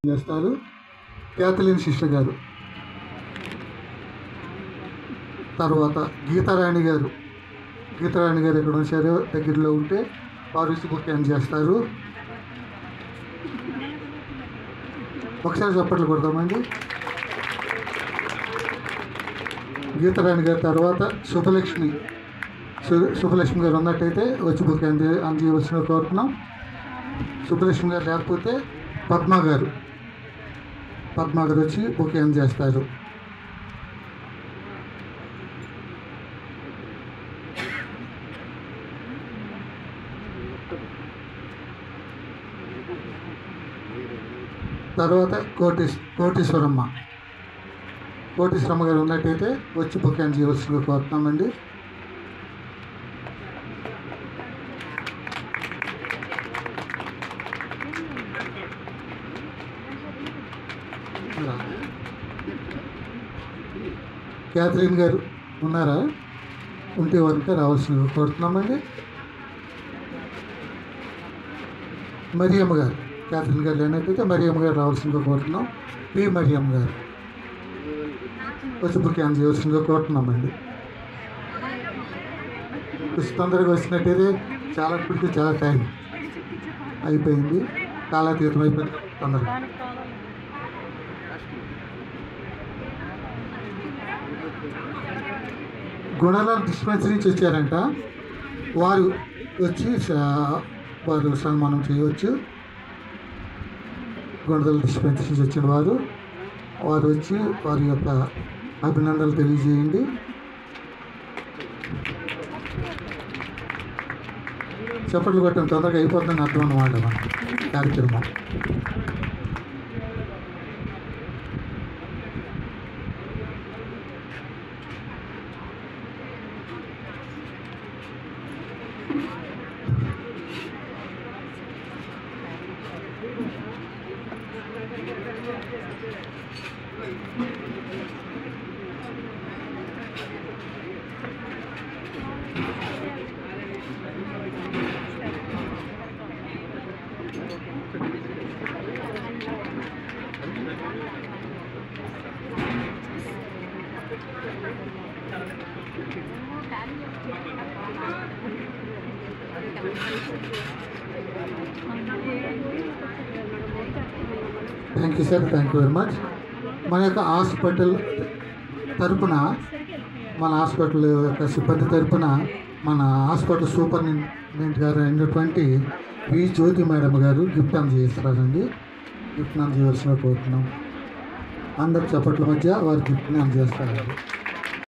చేస్తారు Kathleen sister గారు తర్వాత గీతారాణి గారు గీతారాణి గారు ఎక్కడ వచ్చారో దగ్గరలో ఉంటే వారు వచ్చి బుక్ హ్యాండ్ చేస్తారు ఒకసారి చప్పట్లు కొడతామండి గీతారాణి గారి తర్వాత శుభలక్ష్మి సు- శుభలక్ష్మి గారు ఉన్నట్టయితే వచ్చి బుక్ అంది అందజేయవలసిన కోరుతున్నాం శుభలక్ష్మి గారు లేకపోతే పద్మ గారు పద్మ గారు వచ్చి బుక్ అందజేస్తారు తర్వాత కోటీస్ కోటీశ్వరమ్మ కోటీశ్వరమ్మ గారు ఉన్నట్టయితే వచ్చి బుక్ చేయవలసిందిగా కోరుతున్నామండి క్యాథరిన్ గారు ఉన్నారా ఉంటే వారికి రావాల్సిందిగా కోరుతున్నామండి మరియమ్మ గారు క్యాథరిన్ గారు లేనట్టయితే మరియమ్మ గారు రావాల్సిందిగా కోరుతున్నాం పి మరియమ్మ గారు వచ్చి బుక్ చేయవలసిందిగా కోరుతున్నామండి కొంచెం తొందరగా వచ్చినట్టయితే చాలా ఇప్పటికీ చాలా టైం అయిపోయింది కాలాతీతం అయిపోయింది తొందరగా గుణాల డిస్పెన్సరీ నుంచి వచ్చారంట వారు వచ్చి స- వారు సన్మానం చేయవచ్చు గుణదల డిస్పెన్సరీ నుంచి వచ్చిన వారు వారు వచ్చి వారి యొక్క అభినందనలు తెలియజేయండి చప్పట్లు కొట్టడం తొందరగా అయిపోతుందని అర్థం అన్నమాట మన కార్యక్రమం thank you sir thank you very much మన యొక్క హాస్పిటల్ తరపున మన హాస్పిటల్ యొక్క సిబ్బంది తరపున మన హాస్పిటల్ సూపరింటెండెంట్ గారు అయినటువంటి వి జ్యోతి మేడం గారు గిఫ్ట్ అందజేస్తారండి గిఫ్ట్ అందజేయవలసిన కోరుతున్నాం అందరి చప్పట్ల మధ్య వారు గిఫ్ట్ని అందజేస్తారండి